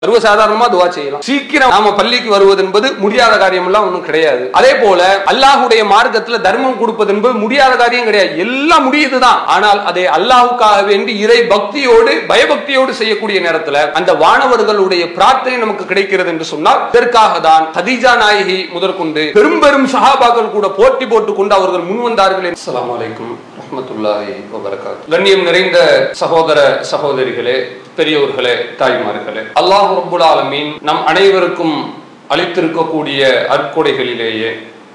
சர்வசாதாரணமா துவா செய்யலாம் சீக்கிரம் நாம பள்ளிக்கு வருவது என்பது முடியாத காரியம் எல்லாம் ஒன்றும் கிடையாது அதே போல அல்லாஹுடைய மார்க்கத்துல தர்மம் கொடுப்பது என்பது முடியாத காரியம் கிடையாது எல்லாம் முடியுதுதான் ஆனால் அதை அல்லாஹுக்காக வேண்டி இறை பக்தியோடு பயபக்தியோடு செய்யக்கூடிய நேரத்துல அந்த வானவர்களுடைய பிரார்த்தனை நமக்கு கிடைக்கிறது என்று சொன்னால் இதற்காக தான் ஹதீஜா நாயகி முதற்கொண்டு பெரும் பெரும் சஹாபாக்கள் கூட போட்டி போட்டுக் கொண்டு அவர்கள் முன் வந்தார்கள் அஸ்ஸலாமு அலைக்கும் ரஹ்மத்துல்லாஹி வபரகாத்து கண்ணியம் நிறைந்த சகோதர சகோதரிகளே பெரியோர்களே தாய்மார்களே அல்லாஹ் ரப்புல் ஆலமீன் நம் அனைவருக்கும் அளித்திருக்கக்கூடிய அற்கொடைகளிலேயே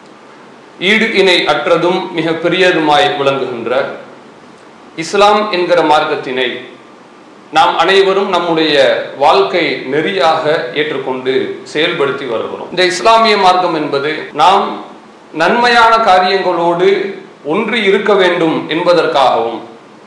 ஈடு இணை அற்றதும் மிக பெரியதுமாய் விளங்குகின்ற இஸ்லாம் என்கிற மார்க்கத்தினை நாம் அனைவரும் நம்முடைய வாழ்க்கை நெறியாக ஏற்றுக்கொண்டு செயல்படுத்தி வருகிறோம் இந்த இஸ்லாமிய மார்க்கம் என்பது நாம் நன்மையான காரியங்களோடு ஒன்று இருக்க வேண்டும் என்பதற்காகவும்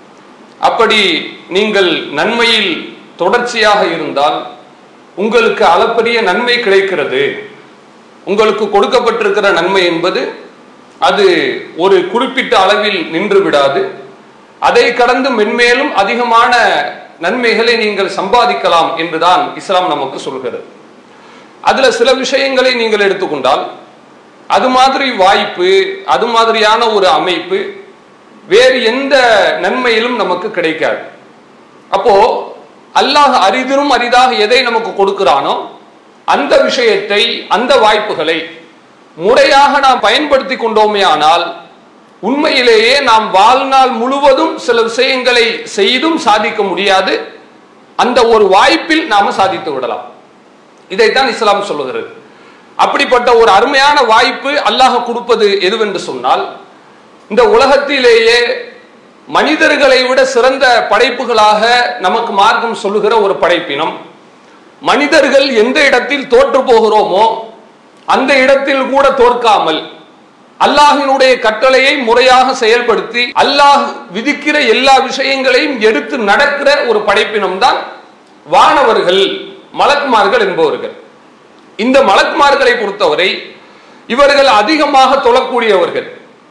அப்படி நீங்கள் நன்மையில் தொடர்ச்சியாக இருந்தால் உங்களுக்கு அளப்பரிய நன்மை கிடைக்கிறது உங்களுக்கு கொடுக்கப்பட்டிருக்கிற நன்மை என்பது அது ஒரு குறிப்பிட்ட அளவில் நின்று விடாது அதை கடந்து மென்மேலும் அதிகமான நன்மைகளை நீங்கள் சம்பாதிக்கலாம் என்றுதான் இஸ்லாம் நமக்கு சொல்கிறது அதுல சில விஷயங்களை நீங்கள் எடுத்துக்கொண்டால் அது மாதிரி வாய்ப்பு அது மாதிரியான ஒரு அமைப்பு வேறு எந்த நன்மையிலும் நமக்கு கிடைக்காது அப்போ அல்லாஹ் அரிதிலும் அரிதாக எதை நமக்கு கொடுக்கிறானோ அந்த விஷயத்தை அந்த வாய்ப்புகளை முறையாக நாம் பயன்படுத்தி கொண்டோமே ஆனால் உண்மையிலேயே நாம் வாழ்நாள் முழுவதும் சில விஷயங்களை செய்தும் சாதிக்க முடியாது அந்த ஒரு வாய்ப்பில் நாம சாதித்து விடலாம் இதைத்தான் இஸ்லாம் சொல்லுகிறது அப்படிப்பட்ட ஒரு அருமையான வாய்ப்பு அல்லாஹ் கொடுப்பது எதுவென்று சொன்னால் இந்த உலகத்திலேயே மனிதர்களை விட சிறந்த படைப்புகளாக நமக்கு மார்க்கம் சொல்லுகிற ஒரு படைப்பினம் மனிதர்கள் எந்த இடத்தில் தோற்று போகிறோமோ அந்த இடத்தில் கூட தோற்காமல் அல்லாஹினுடைய கட்டளையை முறையாக செயல்படுத்தி அல்லாஹ் விதிக்கிற எல்லா விஷயங்களையும் எடுத்து நடக்கிற ஒரு படைப்பினம் தான் வானவர்கள் மலக்குமார்கள் என்பவர்கள் இந்த மலக்குமார்களை பொறுத்தவரை இவர்கள் அதிகமாக தொழக்கூடியவர்கள்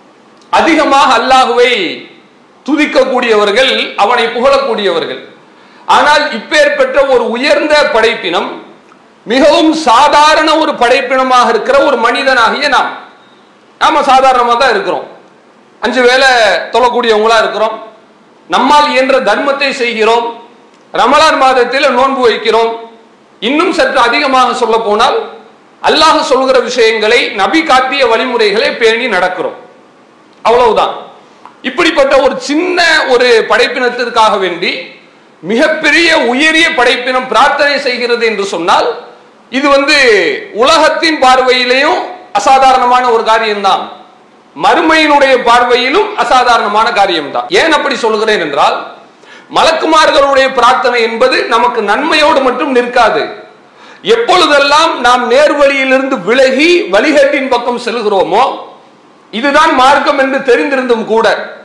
அதிகமாக அல்லாஹுவை துதிக்கக்கூடியவர்கள் அவனை புகழக்கூடியவர்கள் ஆனால் இப்பேற்பட்ட ஒரு உயர்ந்த படைப்பினம் மிகவும் சாதாரண ஒரு படைப்பினமாக இருக்கிற ஒரு மனிதனாகிய நாம் நாம சாதாரணமாக தான் இருக்கிறோம் அஞ்சு வேலை தொழக்கூடியவங்களா இருக்கிறோம் நம்மால் இயன்ற தர்மத்தை செய்கிறோம் ரமலான் மாதத்தில் நோன்பு வைக்கிறோம் இன்னும் சற்று அதிகமாக சொல்ல போனால் அல்லாஹ் சொல்கிற விஷயங்களை நபி காட்டிய வழிமுறைகளை பேணி நடக்கிறோம் அவ்வளவுதான் இப்படிப்பட்ட ஒரு சின்ன ஒரு படைப்பினத்திற்காக வேண்டி மிகப்பெரிய உயரிய படைப்பினம் பிரார்த்தனை செய்கிறது என்று சொன்னால் இது வந்து உலகத்தின் பார்வையிலேயும் அசாதாரணமான ஒரு காரியம்தான் மறுமையினுடைய பார்வையிலும் அசாதாரணமான காரியம்தான் ஏன் அப்படி சொல்கிறேன் என்றால் மலக்குமார்களுடைய பிரார்த்தனை என்பது நமக்கு நன்மையோடு மட்டும் நிற்காது எப்பொழுதெல்லாம் நாம் நேர்வழியிலிருந்து விலகி வழிகேட்டின் பக்கம் செல்கிறோமோ இதுதான் மார்க்கம் என்று தெரிந்திருந்தும் கூட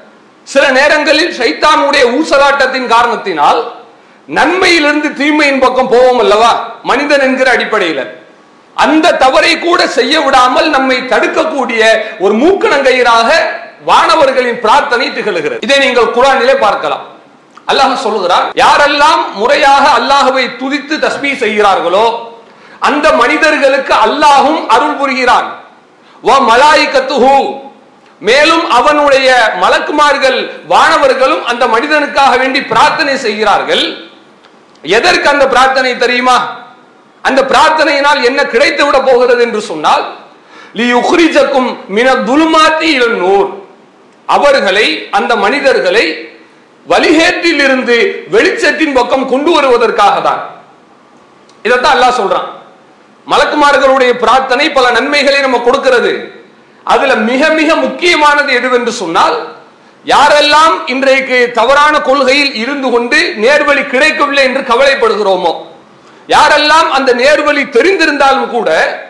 சில நேரங்களில் சைத்தானுடைய ஊசலாட்டத்தின் காரணத்தினால் நன்மையிலிருந்து தீமையின் பக்கம் போவோம் அல்லவா மனிதன் என்கிற அடிப்படையில் அந்த தவறை கூட செய்ய விடாமல் நம்மை தடுக்கக்கூடிய ஒரு மூக்கணங்கயிறாக வானவர்களின் பிரார்த்தனை திகழ்கிறது இதை நீங்கள் குரானிலே பார்க்கலாம் அல்லாஹ் சொல்லுகிறார் யாரெல்லாம் முறையாக அல்லாஹுவை துதித்து தஸ்மீ செய்கிறார்களோ அந்த மனிதர்களுக்கு அல்லாஹும் அருள் புரிகிறான் மலாய்கத்துஹு மேலும் அவனுடைய மலக்குமார்கள் வானவர்களும் அந்த மனிதனுக்காக வேண்டி பிரார்த்தனை செய்கிறார்கள் எதற்கு அந்த பிரார்த்தனை தெரியுமா அந்த பிரார்த்தனையினால் என்ன கிடைத்து விட போகிறது என்று சொன்னால் லி உஹ்ரிஜக்கும் மின துலுமாத்தி இளநூர் அவர்களை அந்த மனிதர்களை வழிகேட்டில் இருந்து வெளிச்சத்தின் பக்கம் கொண்டு வருவதற்காக தான் இதைத்தான் அல்லாஹ் சொல்றான் மலக்குமார்களுடைய பிரார்த்தனை பல நன்மைகளை நம்ம கொடுக்கிறது அதுல மிக மிக முக்கியமானது எதுவென்று சொன்னால் யாரெல்லாம் இன்றைக்கு தவறான கொள்கையில் இருந்து கொண்டு நேர்வழி கிடைக்கவில்லை என்று கவலைப்படுகிறோமோ யாரெல்லாம் அந்த நேர்வழி தெரிந்திருந்தாலும் கூட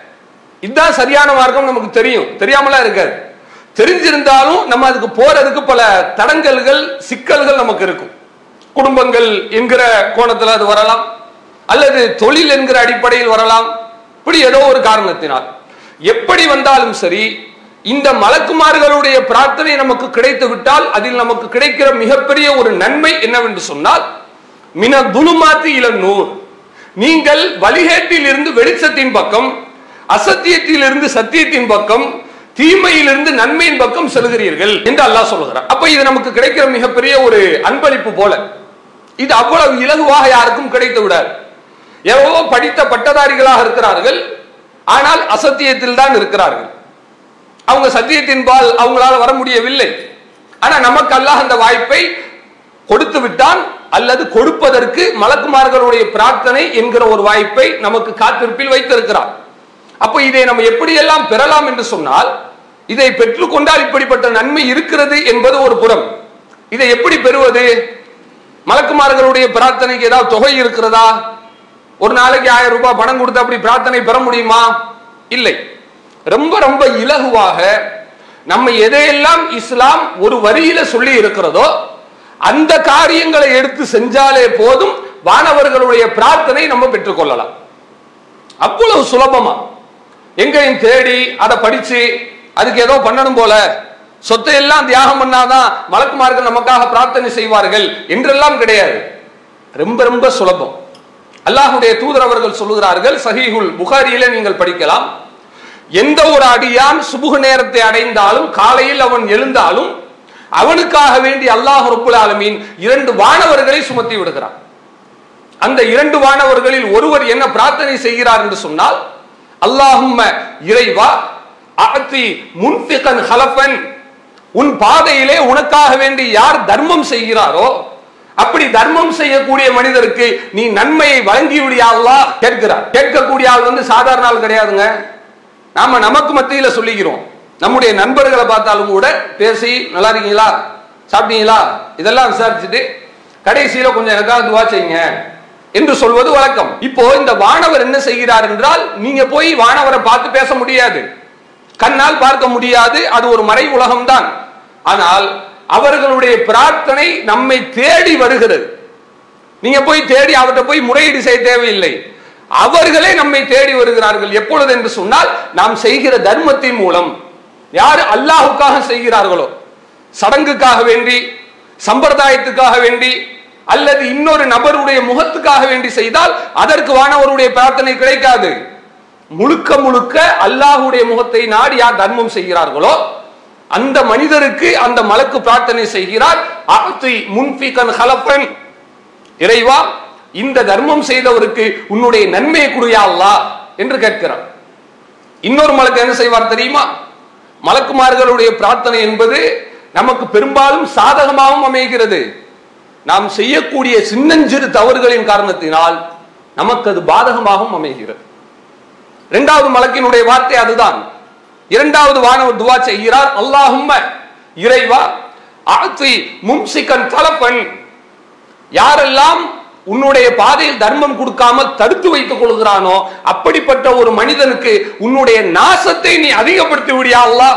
இதுதான் சரியான மார்க்கம் நமக்கு தெரியும் தெரியாமலா இருக்காது தெரிஞ்சிருந்தாலும் நம்ம அதுக்கு போறதுக்கு பல தடங்கல்கள் சிக்கல்கள் நமக்கு இருக்கும் குடும்பங்கள் என்கிற கோணத்தில் அது வரலாம் அல்லது தொழில் என்கிற அடிப்படையில் வரலாம் இப்படி ஏதோ ஒரு காரணத்தினால் எப்படி வந்தாலும் சரி இந்த மலக்குமார்களுடைய பிரார்த்தனை நமக்கு கிடைத்து விட்டால் அதில் நமக்கு கிடைக்கிற மிகப்பெரிய ஒரு நன்மை என்னவென்று சொன்னால் மின துலுமாத்தி இளநூர் நீங்கள் வழிகேட்டில் இருந்து வெளிச்சத்தின் பக்கம் அசத்தியத்தில் இருந்து சத்தியத்தின் பக்கம் தீமையிலிருந்து நன்மையின் பக்கம் செல்கிறீர்கள் என்று அல்லாஹ் சொல்லுகிறார் அப்ப இது நமக்கு கிடைக்கிற மிகப்பெரிய ஒரு அன்பளிப்பு போல இது அவ்வளவு இலகுவாக யாருக்கும் கிடைத்து விடாது எவ்வளவோ படித்த பட்டதாரிகளாக இருக்கிறார்கள் ஆனால் அசத்தியத்தில் தான் இருக்கிறார்கள் அவங்க சத்தியத்தின் பால் அவங்களால வர முடியவில்லை ஆனா நமக்கு அல்லாஹ் அந்த வாய்ப்பை கொடுத்து விட்டான் அல்லது கொடுப்பதற்கு மலக்குமார்களுடைய பிரார்த்தனை என்கிற ஒரு வாய்ப்பை நமக்கு காத்திருப்பில் வைத்திருக்கிறார் அப்ப இதை நம்ம எப்படியெல்லாம் பெறலாம் என்று சொன்னால் இதை பெற்றுக்கொண்டால் இப்படிப்பட்ட நன்மை இருக்கிறது என்பது ஒரு புறம் இதை எப்படி பெறுவது மலக்குமார்களுடைய பிரார்த்தனைக்கு ஏதாவது தொகை இருக்கிறதா ஒரு நாளைக்கு ஆயிரம் ரூபாய் பணம் கொடுத்து அப்படி பிரார்த்தனை பெற முடியுமா இல்லை ரொம்ப ரொம்ப இலகுவாக நம்ம எதையெல்லாம் இஸ்லாம் ஒரு வரியில சொல்லி இருக்கிறதோ அந்த காரியங்களை எடுத்து செஞ்சாலே போதும் வானவர்களுடைய பிரார்த்தனை நம்ம பெற்றுக்கொள்ளலாம் அவ்வளவு சுலபமா எங்கேயும் தேடி அதை படிச்சு அதுக்கு ஏதோ பண்ணணும் போல சொத்தை எல்லாம் தியாகம் பண்ணாதான் மலக்குமார்கள் நமக்காக பிரார்த்தனை செய்வார்கள் என்றெல்லாம் கிடையாது ரொம்ப ரொம்ப சுலபம் அல்லாஹுடைய தூதர் அவர்கள் சொல்லுகிறார்கள் சஹீஹுல் புகாரியில நீங்கள் படிக்கலாம் எந்த ஒரு அடியான் சுபுக நேரத்தை அடைந்தாலும் காலையில் அவன் எழுந்தாலும் அவனுக்காக வேண்டி அல்லாஹ் ரப்புல் ஆலமீன் இரண்டு வானவர்களை சுமத்தி விடுகிறான் அந்த இரண்டு வானவர்களில் ஒருவர் என்ன பிரார்த்தனை செய்கிறார் என்று சொன்னால் அல்லாஹும்ம இறைவா அத்தி முன்பிகன் ஹலஃபன் உன் பாதையிலே உனக்காக வேண்டி யார் தர்மம் செய்கிறாரோ அப்படி தர்மம் செய்யக்கூடிய மனிதருக்கு நீ நன்மையை வழங்கி விடியாளா கேட்கிறார் கேட்கக்கூடிய ஆள் வந்து சாதாரண ஆள் கிடையாதுங்க நாம நமக்கு மத்தியில சொல்லிக்கிறோம் நம்முடைய நண்பர்களை பார்த்தாலும் கூட பேசி நல்லா இருக்கீங்களா சாப்பிட்டீங்களா இதெல்லாம் விசாரிச்சுட்டு கடைசியில கொஞ்சம் எனக்காக துவா செய்யுங்க என்று சொல்வது வழக்கம் இப்போ இந்த வானவர் என்ன செய்கிறார் என்றால் நீங்க போய் வானவரை பார்த்து பேச முடியாது கண்ணால் பார்க்க முடியாது அது ஒரு மறை உலகம்தான் ஆனால் அவர்களுடைய பிரார்த்தனை நம்மை தேடி வருகிறது நீங்க போய் தேடி அவர்கிட்ட போய் முறையீடு செய்ய தேவையில்லை அவர்களே நம்மை தேடி வருகிறார்கள் எப்பொழுது என்று சொன்னால் நாம் செய்கிற தர்மத்தின் மூலம் யார் அல்லாஹுக்காக செய்கிறார்களோ சடங்குக்காக வேண்டி சம்பிரதாயத்துக்காக வேண்டி அல்லது இன்னொரு நபருடைய முகத்துக்காக வேண்டி செய்தால் அதற்கு வானவருடைய பிரார்த்தனை கிடைக்காது முழுக்க முழுக்க அல்லாஹுடைய முகத்தை நாடி யார் தர்மம் செய்கிறார்களோ அந்த மனிதருக்கு அந்த மலக்கு பிரார்த்தனை செய்கிறார் ஆத்தி முன்பிகன் ஹலப்பன் இறைவா இந்த தர்மம் செய்தவருக்கு உன்னுடைய நன்மையை குடியா அல்லா என்று கேட்கிறார் இன்னொரு மலக்கு என்ன செய்வார் தெரியுமா மலக்குமார்களுடைய பிரார்த்தனை என்பது நமக்கு பெரும்பாலும் சாதகமாகவும் அமைகிறது நாம் செய்யக்கூடிய சின்னஞ்சிறு தவறுகளின் காரணத்தினால் நமக்கு அது பாதகமாகவும் அமைகிறது இரண்டாவது மலக்கினுடைய வார்த்தை அதுதான் இரண்டாவது வானவர் துவா செய்கிறார் அல்லாஹும்ம இறைவா ஆத்தி மும்சிக்கன் தலப்பன் யாரெல்லாம் உன்னுடைய பாதையில் தர்மம் கொடுக்காமல் தடுத்து வைத்துக் கொள்கிறானோ அப்படிப்பட்ட ஒரு மனிதனுக்கு உன்னுடைய நாசத்தை நீ அதிகப்படுத்தி விடியா அல்லாஹ்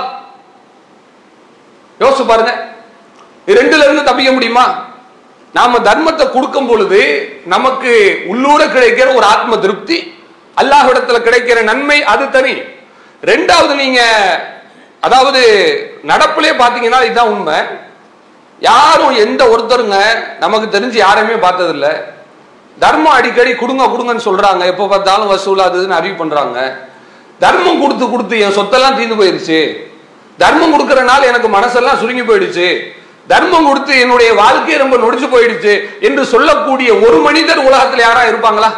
யோசிச்சு பாருங்க இது ரெண்டுல இருந்து தப்பிக்க முடியுமா நாம தர்மத்தை கொடுக்கும் பொழுது நமக்கு உள்ளூர கிடைக்கிற ஒரு ஆத்ம திருப்தி அல்லாஹ்விடத்துல கிடைக்கிற நன்மை அது தனி ரெண்டாவது நீங்க அதாவது நடப்பிலே பாத்தீங்கன்னா இதுதான் உண்மை யாரும் எந்த ஒருத்தருங்க நமக்கு தெரிஞ்சு யாரையுமே பார்த்ததில்ல தர்மம் அடிக்கடி கொடுங்க கொடுங்கன்னு சொல்றாங்க எப்போ பார்த்தாலும் வசூல் அது இதுன்னு அறிவு பண்றாங்க தர்மம் கொடுத்து கொடுத்து என் சொத்தெல்லாம் தீர்ந்து போயிருச்சு தர்மம் கொடுக்கறனால எனக்கு மனசெல்லாம் சுருங்கி போயிடுச்சு தர்மம் கொடுத்து என்னுடைய வாழ்க்கையை ரொம்ப நொடிச்சு போயிடுச்சு என்று சொல்லக்கூடிய ஒரு மனிதர் உலகத்தில் யாரா இருப்பாங்களா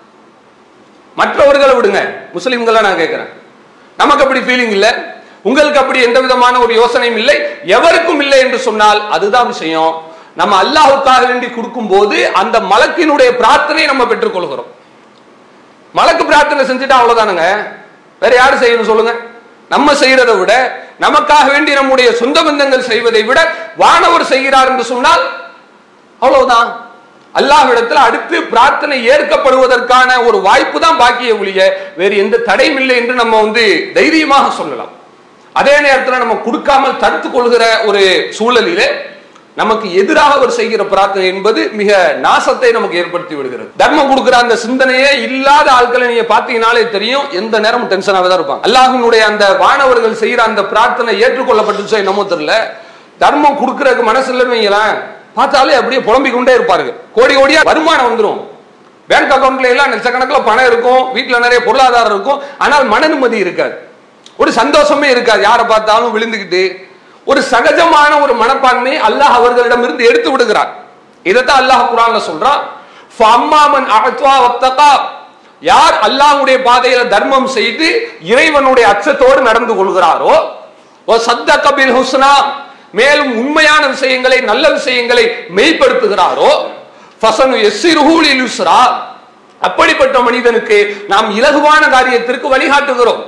மற்றவர்களை விடுங்க முஸ்லிம்களை நான் கேட்கிறேன் நமக்கு அப்படி ஃபீலிங் இல்லை உங்களுக்கு அப்படி எந்த விதமான ஒரு யோசனையும் இல்லை எவருக்கும் இல்லை என்று சொன்னால் அதுதான் விஷயம் நம்ம அல்லாஹுக்காக வேண்டி கொடுக்கும் போது அந்த மலக்கினுடைய பிரார்த்தனை நம்ம பெற்றுக்கொள்கிறோம் மலக்கு பிரார்த்தனை செஞ்சுட்டா அவ்வளவுதானுங்க வேற யாரு செய்யணும் சொல்லுங்க நம்ம செய்யறதை விட நமக்காக வேண்டி நம்முடைய சொந்த பந்தங்கள் செய்வதை விட வானவர் செய்கிறார் என்று சொன்னால் அவ்வளவுதான் அல்லாஹ்விடத்தில் அடுத்து பிரார்த்தனை ஏற்கப்படுவதற்கான ஒரு வாய்ப்பு தான் பாக்கிய ஒழிய வேறு எந்த தடையும் இல்லை என்று நம்ம வந்து தைரியமாக சொல்லலாம் அதே நேரத்தில் நம்ம கொடுக்காமல் தடுத்துக் கொள்கிற ஒரு சூழலிலே நமக்கு எதிராக அவர் செய்கிற பிரார்த்தனை என்பது மிக நாசத்தை நமக்கு ஏற்படுத்தி விடுகிறது தர்மம் கொடுக்கிற அந்த சிந்தனையே இல்லாத ஆட்களை நீங்க பாத்தீங்கனாலே தெரியும் எந்த நேரமும் டென்ஷனாக தான் இருப்பாங்க அல்லாஹினுடைய அந்த வானவர்கள் செய்யற அந்த பிரார்த்தனை ஏற்றுக்கொள்ளப்பட்டுச்சோ என்னமோ தெரியல தர்மம் கொடுக்கறதுக்கு மனசு இல்லைன்னு வைங்களேன் பார்த்தாலே அப்படியே புலம்பிக் கொண்டே இருப்பார்கள் கோடி கோடியா வருமானம் வந்துடும் பேங்க் அக்கவுண்ட்ல எல்லாம் லட்சக்கணக்கில் பணம் இருக்கும் வீட்டுல நிறைய பொருளாதாரம் இருக்கும் ஆனால் மன நிம்மதி இருக்காது ஒரு சந்தோஷமே இருக்காது யாரை பார்த்தாலும் விழுந்துக்கிட்டு ஒரு சகஜமான ஒரு மனப்பான்மை அல்லாஹ் அவர்களிடம் இருந்து எடுத்து விடுகிறார் இதைத்தான் அல்லாஹ் குரான்ல சொல்றான் ஃபம்மாமன் அஅத்வா வத்தகா யார் அல்லாஹ்வுடைய பாதையில தர்மம் செய்து இறைவனுடைய அச்சத்தோடு நடந்து கொள்கிறாரோ ஓ சத்த கபில் ஹுஸ்னா மேலும் உண்மையான விஷயங்களை நல்ல விஷயங்களை மெய்ப்படுத்துகிறாரோ ஃபசனு எஸ்ஸிருஹூலில் யுஸ்ரா அப்படிப்பட்ட மனிதனுக்கு நாம் இலகுவான காரியத்திற்கு வழிகாட்டுகிறோம்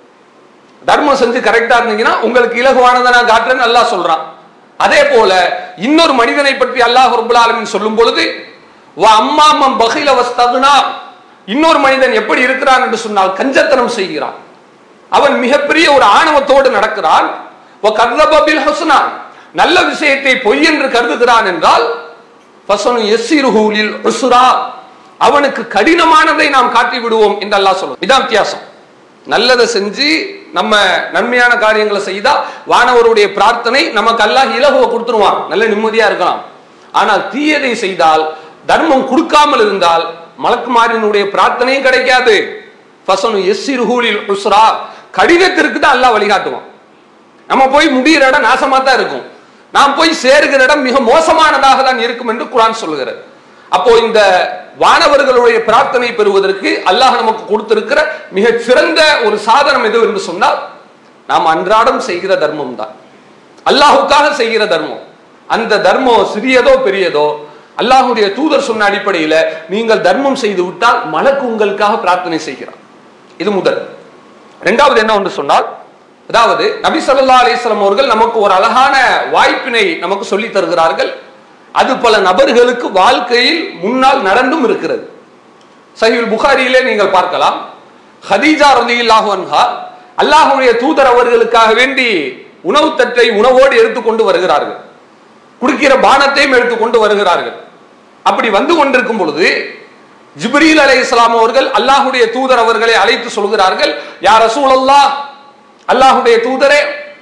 தர்மம் செஞ்சு கரெக்டா இருந்தீங்கன்னா உங்களுக்கு இலகுவானதை நான் காட்டுறேன்னு அல்லாஹ் சொல்றான் அதே போல இன்னொரு மனிதனை பற்றி அல்லாஹ் ரபுல் ஆலமின் சொல்லும் பொழுது வா அம்மாமம் பகில வஸ்தகுனா இன்னொரு மனிதன் எப்படி இருக்கிறான் என்று சொன்னால் கஞ்சத்தனம் செய்கிறான் அவன் மிகப்பெரிய ஒரு ஆணவத்தோடு நடக்கிறான் வ கர்தப பில் ஹுஸ்னா நல்ல விஷயத்தை பொய் என்று கருதுகிறான் என்றால் ஃபசனு யஸ்ஸிருஹூலில் உஸ்ரா அவனுக்கு கடினமானதை நாம் காட்டி விடுவோம் என்று அல்லாஹ் சொல்லுவோம் இதான் வித்தியாசம் நல்லதை செஞ்சு நம்ம நன்மையான காரியங்களை செய்தா வானவருடைய பிரார்த்தனை நமக்கு அல்லாஹ் இலகுவ கொடுத்துருவான் நல்ல நிம்மதியா இருக்கலாம் ஆனால் தீயதை செய்தால் தர்மம் கொடுக்காமல் இருந்தால் மலக்குமாரினுடைய பிரார்த்தனையும் கிடைக்காது ஃபசனு எஸ்ஸிருஹூலில் உஸ்ரா கடிதத்திற்கு தான் அல்லாஹ் வழிகாட்டுவான் நம்ம போய் முடிகிற இடம் நாசமா தான் இருக்கும் நாம் போய் சேருகிற இடம் மிக மோசமானதாக தான் இருக்கும் என்று குரான் சொல்லுகிறது அப்போ இந்த வானவர்களுடைய பிரார்த்தனை பெறுவதற்கு அல்லாஹ் நமக்கு கொடுத்திருக்கிற மிக சிறந்த ஒரு சாதனம் எது என்று சொன்னால் நாம் அன்றாடம் செய்கிற தர்மம் தான் அல்லாஹுக்காக செய்கிற தர்மம் அந்த தர்மம் சிறியதோ பெரியதோ அல்லாஹுடைய தூதர் சொன்ன அடிப்படையில நீங்கள் தர்மம் செய்து விட்டால் மலக்கு உங்களுக்காக பிரார்த்தனை செய்கிறார் இது முதல் இரண்டாவது என்ன ஒன்று சொன்னால் அதாவது நபி சொல்லா அலிஸ்லாம் அவர்கள் நமக்கு ஒரு அழகான வாய்ப்பினை நமக்கு சொல்லி தருகிறார்கள் அது பல நபர்களுக்கு வாழ்க்கையில் முன்னால் நடந்தும் இருக்கிறது சஹீல் புகாரியிலே நீங்கள் பார்க்கலாம் ஹதீஜா ரதியில்லாஹு அன்ஹா அல்லாஹுடைய தூதர் அவர்களுக்காக வேண்டி உணவு தட்டை உணவோடு எடுத்துக்கொண்டு வருகிறார்கள் குடிக்கிற பானத்தையும் எடுத்துக்கொண்டு வருகிறார்கள் அப்படி வந்து கொண்டிருக்கும் பொழுது ஜிப்ரீல் அலை இஸ்லாம் அவர்கள் அல்லாஹுடைய தூதர் அவர்களை அழைத்து சொல்கிறார்கள் யார் ரசூலல்லா அல்லாஹுடைய தூதரே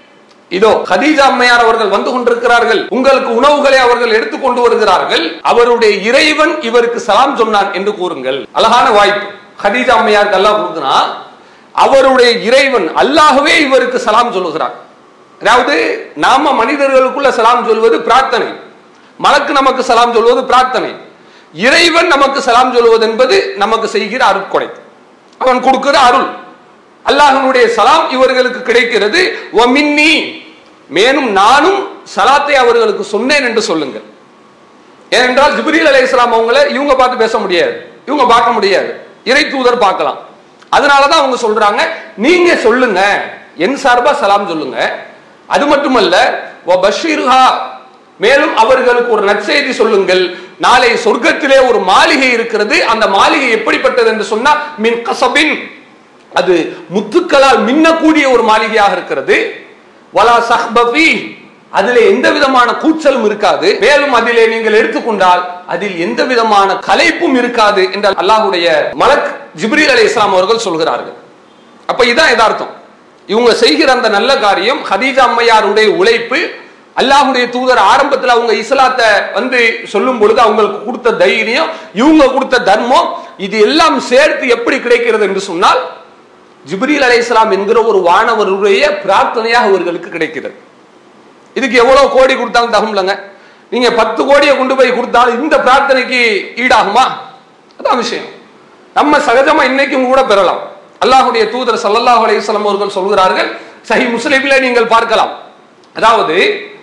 இதோ ஹதீஜா அம்மையார் அவர்கள் வந்து கொண்டிருக்கிறார்கள் உங்களுக்கு உணவுகளை அவர்கள் எடுத்துக் கொண்டு வருகிறார்கள் அவருடைய இறைவன் இவருக்கு சலாம் சொன்னான் என்று கூறுங்கள் அழகான வாய்ப்பு ஹதீஜா அம்மையாருக்கு அல்லாஹ் கொடுக்குனா அவருடைய இறைவன் அல்லாஹ்வே இவருக்கு சலாம் சொல்லுகிறார் அதாவது நாம மனிதர்களுக்குள்ள சலாம் சொல்வது பிரார்த்தனை மலக்கு நமக்கு சலாம் சொல்வது பிரார்த்தனை இறைவன் நமக்கு சலாம் சொல்வது என்பது நமக்கு செய்கிற அருட்கொடை அவன் கொடுக்கிற அருள் அல்லாஹனுடைய சலாம் இவர்களுக்கு கிடைக்கிறது ஒமின்னி மேலும் நானும் சலாத்தை அவர்களுக்கு சொன்னேன் என்று சொல்லுங்கள் ஏனென்றால் ஜிப்ரீல் அலை இஸ்லாம் அவங்கள இவங்க பார்த்து பேச முடியாது இவங்க பார்க்க முடியாது இறை தூதர் பார்க்கலாம் அதனாலதான் அவங்க சொல்றாங்க நீங்க சொல்லுங்க என் சார்பா சலாம் சொல்லுங்க அது மட்டுமல்ல பஷீருஹா மேலும் அவர்களுக்கு ஒரு நற்செய்தி சொல்லுங்கள் நாளை சொர்க்கத்திலே ஒரு மாளிகை இருக்கிறது அந்த மாளிகை எப்படிப்பட்டது என்று சொன்னா மின் கசபின் அது முத்துக்களால் மின்னக்கூடிய ஒரு மாளிகையாக இருக்கிறது வலா சஹ்பபி அதிலே எந்த விதமான கூச்சலும் இருக்காது மேலும் அதிலே நீங்கள் எடுத்துக்கொண்டால் அதில் எந்த விதமான கலைப்பும் இருக்காது என்று அல்லாஹுடைய மலக் ஜிப்ரீல் அலி இஸ்லாம் அவர்கள் சொல்கிறார்கள் அப்ப இதான் யதார்த்தம் இவங்க செய்கிற அந்த நல்ல காரியம் ஹதீஜா அம்மையாருடைய உழைப்பு அல்லாஹுடைய தூதர் ஆரம்பத்தில் அவங்க இஸ்லாத்தை வந்து சொல்லும் பொழுது அவங்களுக்கு கொடுத்த தைரியம் இவங்க கொடுத்த தர்மம் இது எல்லாம் சேர்த்து எப்படி கிடைக்கிறது என்று சொன்னால் ஜிப்ரீல் அலை இஸ்லாம் என்கிற ஒரு வானவருடைய பிரார்த்தனையாக அவர்களுக்கு கிடைக்கிறது இதுக்கு எவ்வளவு கோடி கொடுத்தாலும் தகும்லங்க நீங்க பத்து கோடியை கொண்டு போய் கொடுத்தாலும் இந்த பிரார்த்தனைக்கு ஈடாகுமா அதான் விஷயம் நம்ம சகஜமா இன்னைக்கும் கூட பெறலாம் அல்லாஹுடைய தூதர் சல்லல்லாஹு அலைஹிஸ்ஸலாம் அவர்கள் சொல்கிறார்கள் சஹி முஸ்லிமில் நீங்கள் பார்க்கலாம் அதாவது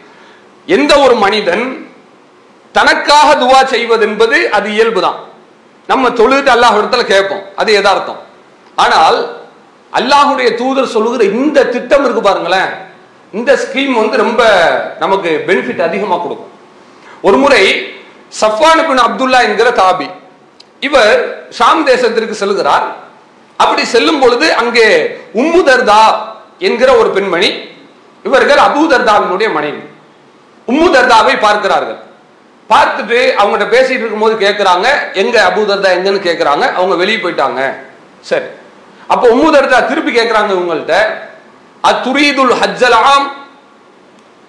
எந்த ஒரு மனிதன் தனக்காக துவா செய்வது என்பது அது இயல்புதான் நம்ம தொழுது அல்லாஹ் இடத்துல கேட்போம் அது யதார்த்தம் ஆனால் அல்லாஹுடைய தூதர் சொல்லுகிற இந்த திட்டம் இருக்கு பாருங்களேன் இந்த ஸ்கீம் வந்து ரொம்ப நமக்கு பெனிஃபிட் அதிகமாக கொடுக்கும் ஒரு முறை சஃபான் பின் அப்துல்லா என்கிற தாபி இவர் ஷாம் தேசத்திற்கு செல்கிறார் அப்படி செல்லும் பொழுது அங்கே உம்மு தர்தா என்கிற ஒரு பெண்மணி இவர்கள் அபூ தர்தாவினுடைய மனைவி உம்மு தர்தாவை பார்க்கிறார்கள் பார்த்துட்டு அவங்ககிட்ட பேசிட்டு இருக்கும்போது கேட்குறாங்க எங்க அபூ தர்தா எங்கன்னு கேட்குறாங்க அவங்க வெளியே போயிட்டாங்க சரி அப்போ உம்மு தர்தா திருப்பி கேட்குறாங்க இவங்கள்ட்ட அத்துரீதுல் ஹஜ்ஜலாம்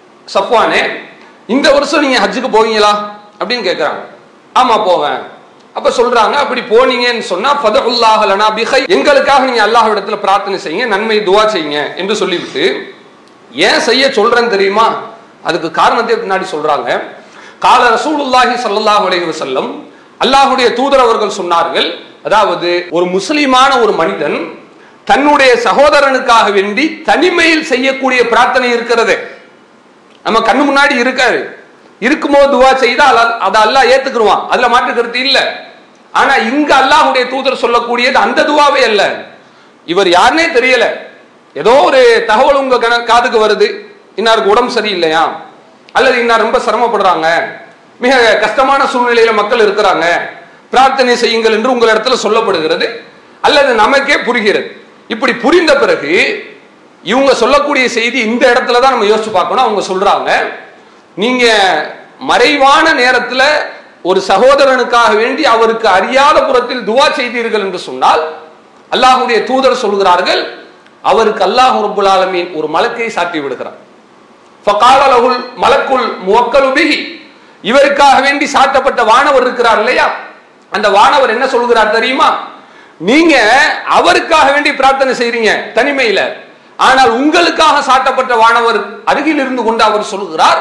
சஃப்வானே இந்த வருஷம் நீங்க ஹஜ்ஜுக்கு போவீங்களா அப்படின்னு கேட்குறாங்க ஆமா போவேன் அப்ப சொல்றாங்க அப்படி போனீங்கன்னு சொன்னா ஃபதஹுல்லாஹ லனா பிகை எங்களுக்காக நீங்க அல்லாஹ் இடத்துல பிரார்த்தனை செய்யுங்க நன்மை துவா செய்யுங்க என்று சொல்லிவிட்டு ஏன் செய்ய சொல்றேன்னு தெரியுமா அதுக்கு காரணத்தை பின்னாடி சொல்றாங்க கால ரசூலுல்லாஹி ஸல்லல்லாஹு அலைஹி வஸல்லம் அல்லாஹ்வுடைய தூதர் அவர்கள் சொன்னார்கள் அதாவது ஒரு முஸ்லிமான ஒரு மனிதன் தன்னுடைய சகோதரனுக்காக வேண்டி தனிமையில் செய்யக்கூடிய பிரார்த்தனை இருக்கிறது நம்ம கண்ணு முன்னாடி இருக்காரு இருக்கும்போது துவா செய்தா அல்லாஹ்- அதை அல்லாஹ் ஏத்துக்குருவான் அதுல மாற்று கருத்து இல்ல ஆனா இங்க அல்லாஹ்வுடைய தூதர் சொல்லக்கூடியது அந்த துவாவே அல்ல இவர் யாருனே தெரியல ஏதோ ஒரு தகவல் உங்க கண- காதுக்கு வருது இன்னாருக்கு உடம்பு சரியில்லையா அல்லது இன்னார் ரொம்ப சிரமப்படுறாங்க மிக கஷ்டமான சூழ்நிலையில மக்கள் இருக்கிறாங்க பிரார்த்தனை செய்யுங்கள் என்று உங்களிடத்துல சொல்லப்படுகிறது அல்லது நமக்கே புரிகிறது இப்படி புரிந்த பிறகு இவங்க சொல்லக்கூடிய செய்தி இந்த இடத்துல தான் நம்ம யோசிச்சு பார்க்கணும் அவங்க சொல்றாங்க நீங்க மறைவான நேரத்துல ஒரு சகோதரனுக்காக வேண்டி அவருக்கு அறியாத புறத்தில் துவா செய்தீர்கள் என்று சொன்னால் அல்லாஹ்வுடைய தூதர் சொல்கிறார்கள் அவருக்கு அல்லாஹ் ரப்புல் ஆலமீன் ஒரு மலக்கை சாட்டி விடுகிறார் ஃபகால லஹுல் மலக்குல் முவக்கலு பிஹி இவருக்காக வேண்டி சாட்டப்பட்ட வானவர் இருக்கிறார் இல்லையா அந்த வானவர் என்ன சொல்கிறார் தெரியுமா நீங்க அவருக்காக வேண்டி பிரார்த்தனை செய்றீங்க தனிமையில ஆனால் உங்களுக்காக சாட்டப்பட்ட வானவர் அருகில் இருந்து கொண்டு அவர் சொல்கிறார்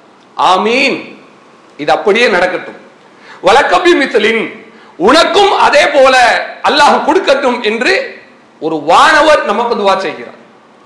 ஆமீன் இது அப்படியே நடக்கட்டும் வழக்கபி மித்தலின் உனக்கும் அதே போல அல்லாஹ் கொடுக்கட்டும் என்று ஒரு வானவர் நமக்கு துவா செய்கிறார்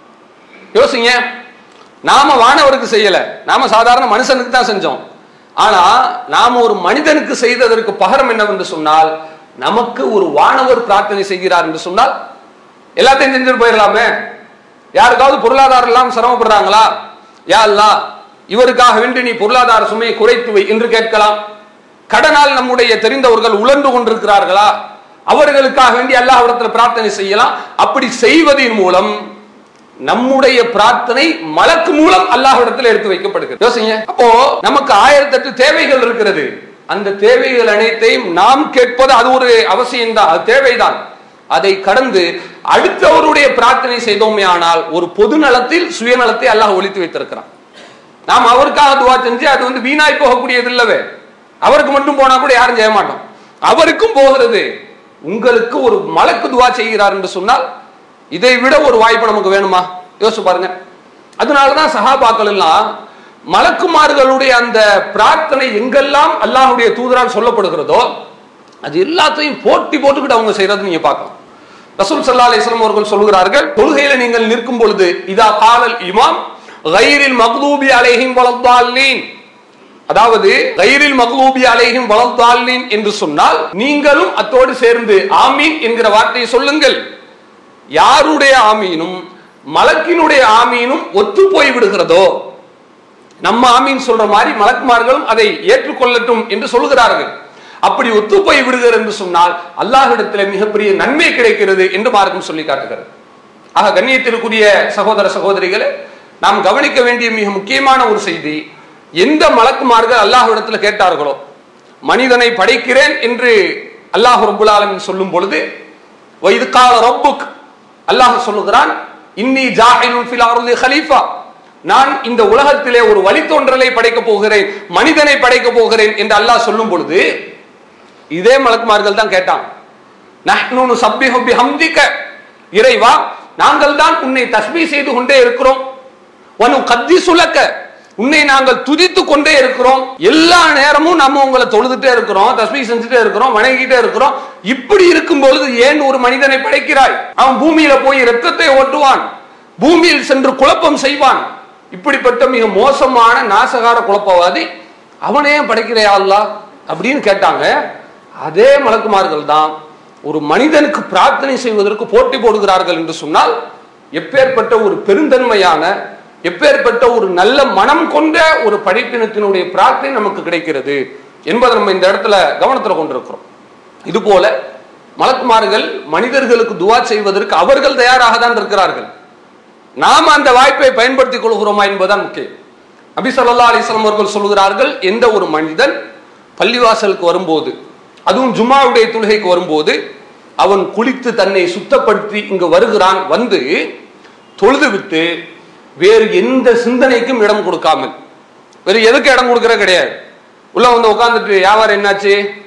யோசிங்க நாம வானவருக்கு செய்யல நாம சாதாரண மனுஷனுக்கு தான் செஞ்சோம் ஆனா நாம ஒரு மனிதனுக்கு செய்ததற்கு பகரம் என்னவென்று சொன்னால் நமக்கு ஒரு வானவர் பிரார்த்தனை செய்கிறார் என்று சொன்னால் எல்லாத்தையும் செஞ்சுட்டு போயிடலாமே யாருக்காவது பொருளாதாரம் இல்லாம சிரமப்படுறாங்களா யா அல்லாஹ் இவருக்காக வேண்டி நீ பொருளாதார சுமையை குறைத்து வை என்று கேட்கலாம் கடனால் நம்முடைய தெரிந்தவர்கள் உழன்று கொண்டிருக்கிறார்களா அவர்களுக்காக வேண்டி அல்லாஹ்விடத்தில் பிரார்த்தனை செய்யலாம் அப்படி செய்வதன் மூலம் நம்முடைய பிரார்த்தனை மலக்கு மூலம் அல்லாஹ்விடத்தில் எடுத்து வைக்கப்படுகிறது யோசிங்க அப்போ நமக்கு ஆயிரத்தி எட்டு தேவைகள் இருக்கிறது அந்த தேவைகள் அனைத்தையும் நாம் கேட்பது அது ஒரு அவசியம் தான் அது தேவைதான் அதை கடந்து அடுத்தவருடைய பிரார்த்தனை செய்தோமே ஆனால் ஒரு பொது நலத்தில் சுயநலத்தை அல்லாஹ் ஒழித்து வைத்திருக்கிறான் நாம் அவருக்காக துவா செஞ்சு அது வந்து வீணாய் போகக்கூடியது இல்லவே அவருக்கு மட்டும் போனா கூட யாரும் செய்ய மாட்டோம் அவருக்கும் போகிறது உங்களுக்கு ஒரு மலக்கு துவா செய்கிறார் என்று சொன்னால் இதை விட ஒரு வாய்ப்பு நமக்கு வேணுமா யோசிச்சு பாருங்க அதனாலதான் சஹாபாக்கள் எல்லாம் மலக்குமார்களுடைய அந்த பிரார்த்தனை எங்கெல்லாம் அல்லாஹ்வுடைய தூதரால் சொல்லப்படுகிறதோ அது எல்லாத்தையும் போட்டி போட்டுக்கிட்டு அவங்க செய்யறது நீங்க பார்க்கலாம் ரசூல் சல்லா அலிஸ்லாம் அவர்கள் சொல்கிறார்கள் தொழுகையில நீங்கள் நிற்கும் பொழுது இதா காலல் இமாம் கைரில் மக்தூபி அலைஹிம் வளர்ந்தாலீன் அதாவது கைரில் மக்லூபி அலைஹிம் வளர்ந்தாலீன் என்று சொன்னால் நீங்களும் அத்தோடு சேர்ந்து ஆமீன் என்கிற வார்த்தையை சொல்லுங்கள் யாருடைய ஆமீனும் மலக்கினுடைய ஆமீனும் ஒத்து போய் விடுகிறதோ நம்ம ஆமீன் சொல்ற மாதிரி மலக்குமார்களும் அதை ஏற்றுக்கொள்ளட்டும் என்று சொல்கிறார்கள் அப்படி ஒத்து போய் விடுகிறது என்று சொன்னால் அல்லாஹ்விடத்தில் மிகப்பெரிய நன்மை கிடைக்கிறது என்று மார்க்கம் சொல்லி காட்டுகிறது ஆக கண்ணியத்திற்குரிய சகோதர சகோதரிகளே நாம் கவனிக்க வேண்டிய மிக முக்கியமான ஒரு செய்தி எந்த மலக்குமார்கள் அல்லாஹ்விடத்துல கேட்டார்களோ மனிதனை படைக்கிறேன் என்று அல்லாஹ் ரப்புல் ஆலமீன் சொல்லும் பொழுது வைது கால ரப்புக் அல்லாஹ் சொல்லுகிறான் இன்னி ஜாஹிலுன் ஃபில் அர்லி ஹலீஃபா நான் இந்த உலகத்திலே ஒரு வழித்தோன்றலை படைக்க போகிறேன் மனிதனை படைக்க போகிறேன் என்று அல்லாஹ் சொல்லும் பொழுது இதே மலக்குமார்கள் தான் கேட்டாங்க நஹ்னு சப்பிஹு பிஹம்திக இறைவா நாங்கள் தான் உன்னை தஸ்பீ செய்து கொண்டே இருக்கிறோம் வனு கத்தி சுலக்க உன்னை நாங்கள் துதித்து கொண்டே இருக்கிறோம் எல்லா நேரமும் நம்ம உங்களை தொழுதுட்டே இருக்கிறோம் தஸ்பீ செஞ்சுட்டே இருக்கிறோம் வணங்கிட்டே இருக்கிறோம் இப்படி இருக்கும் பொழுது ஏன் ஒரு மனிதனை படைக்கிறாய் அவன் பூமியில போய் ரத்தத்தை ஓட்டுவான் பூமியில் சென்று குழப்பம் செய்வான் இப்படிப்பட்ட மிக மோசமான நாசகார குழப்பவாதி அவனே படைக்கிறையா அல்லாஹ் அப்படின்னு கேட்டாங்க அதே மலக்குமார்கள் தான் ஒரு மனிதனுக்கு பிரார்த்தனை செய்வதற்கு போட்டி போடுகிறார்கள் என்று சொன்னால் எப்பேற்பட்ட ஒரு பெருந்தன்மையான எப்பேற்பட்ட ஒரு நல்ல மனம் கொண்ட ஒரு படைப்பினத்தினுடைய பிரார்த்தனை நமக்கு கிடைக்கிறது என்பதை நம்ம இந்த இடத்துல கவனத்தில் கொண்டிருக்கிறோம் இது போல மலக்குமார்கள் மனிதர்களுக்கு துவா செய்வதற்கு அவர்கள் தயாராக தான் இருக்கிறார்கள் நாம் அந்த வாய்ப்பை பயன்படுத்திக் கொள்கிறோமா என்பதுதான் முக்கியம் நபி ஸல்லல்லாஹு அலைஹி வஸல்லம் அவர்கள் சொல்கிறார்கள் எந்த ஒரு மனிதன் பள்ளிவாசலுக்கு வரும்போது அதுவும் ஜும்மாவுடைய தொழுகைக்கு வரும்போது அவன் குளித்து தன்னை சுத்தப்படுத்தி இங்கு வருகிறான் வந்து தொழுது விட்டு வேறு எந்த சிந்தனைக்கும் இடம் கொடுக்காமல் வேறு எதுக்கு இடம் கொடுக்கற கிடையாது உள்ள வந்து உட்காந்துட்டு வியாபாரம் என்னாச்சு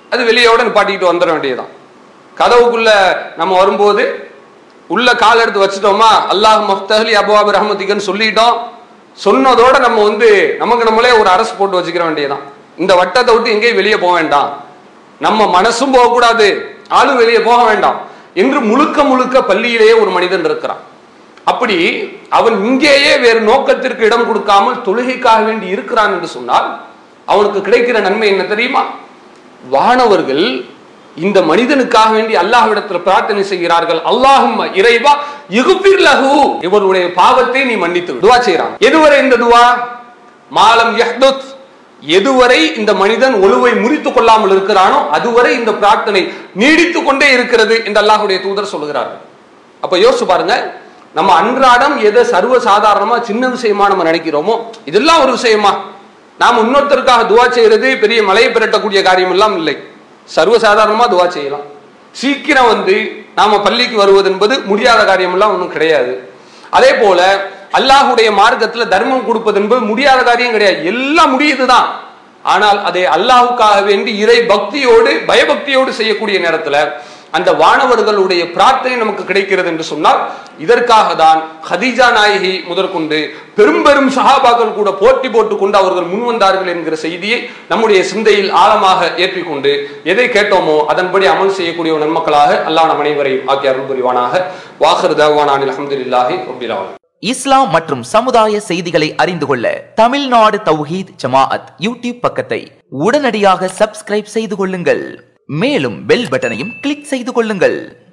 அது வெளியோட நிப்பாட்டிக்கிட்டு வந்துட வேண்டியதுதான் கதவுக்குள்ள நம்ம வரும்போது உள்ள கால் எடுத்து வச்சுட்டோமா அல்லாஹ் மஃப்தஹலி அபுவாபி ரஹமதிகன்னு சொல்லிட்டோம் சொன்னதோட நம்ம வந்து நமக்கு நம்மளே ஒரு அரசு போட்டு வச்சுக்கிற வேண்டியதுதான் இந்த வட்டத்தை விட்டு எங்கேயும் வெளியே போக வேண்டாம் நம்ம மனசும் போகக்கூடாது ஆளும் வெளியே போக வேண்டாம் என்று முழுக்க முழுக்க பள்ளியிலேயே ஒரு மனிதன் இருக்கிறான் அப்படி அவன் இங்கேயே வேறு நோக்கத்திற்கு இடம் கொடுக்காமல் தொழுகைக்காக வேண்டி இருக்கிறான் என்று சொன்னால் அவனுக்கு கிடைக்கிற நன்மை என்ன தெரியுமா வானவர்கள் இந்த மனிதனுக்காக வேண்டி அல்லாஹ்விடத்தில் பிரார்த்தனை செய்கிறார்கள் அல்லாஹும் இறைவா இகுபிர் லஹு இவருடைய பாவத்தை நீ மன்னித்து விடு. துவா செய்கிறான் எதுவரை இந்த துவா மாலம் யஹ்துத் எதுவரை இந்த மனிதன் ஒழுவை முறித்துக் கொள்ளாமல் இருக்கிறானோ அதுவரை இந்த பிரார்த்தனை நீடித்துக் கொண்டே இருக்கிறது என்று அல்லாஹ்வுடைய தூதர் சொல்கிறார்கள் அப்ப யோசிச்சு பாருங்க நம்ம அன்றாடம் எதை சர்வ சாதாரணமா சின்ன விஷயமா நம்ம நினைக்கிறோமோ இதெல்லாம் ஒரு விஷயமா நாம் இன்னொருத்தருக்காக துவா செய்யறது பெரிய மலையை பிரட்டக்கூடிய காரியம் எல்லாம் இல்லை சர்வ சாதாரணமா துவா செய்யலாம் சீக்கிரம் வந்து நாம பள்ளிக்கு வருவது என்பது முடியாத காரியம் எல்லாம் ஒன்றும் கிடையாது அதே போல அல்லாஹுடைய மார்க்கத்துல தர்மம் கொடுப்பது என்பது முடியாத காரியம் கிடையாது எல்லாம் முடியுதுதான் ஆனால் அதை அல்லாஹுக்காக வேண்டி இறை பக்தியோடு பயபக்தியோடு செய்யக்கூடிய நேரத்துல அந்த வானவர்களுடைய பிரார்த்தனை நமக்கு கிடைக்கிறது என்று சொன்னால் இதற்காக தான் ஹதீஜா நாயகி முதற்கொண்டு பெரும் பெரும் சஹாபாக்கள் கூட போட்டி போட்டுக் கொண்டு அவர்கள் முன்வந்தார்கள் என்கிற செய்தியை நம்முடைய சிந்தையில் ஆழமாக ஏற்றிக்கொண்டு எதை கேட்டோமோ அதன்படி அமல் செய்யக்கூடிய ஒரு நன்மக்களாக அல்லாஹ் நம் அனைவரையும் ஆக்கி அருள் புரிவானாக வாஹர் தவானான் அலமதுல்லாஹி ரபிலாவும் இஸ்லாம் மற்றும் சமுதாய செய்திகளை அறிந்து கொள்ள தமிழ்நாடு தௌஹீத் ஜமாஅத் யூடியூப் பக்கத்தை உடனடியாக சப்ஸ்கிரைப் செய்து கொள்ளுங்கள் மேலும் பெல் பட்டனையும் கிளிக் செய்து கொள்ளுங்கள்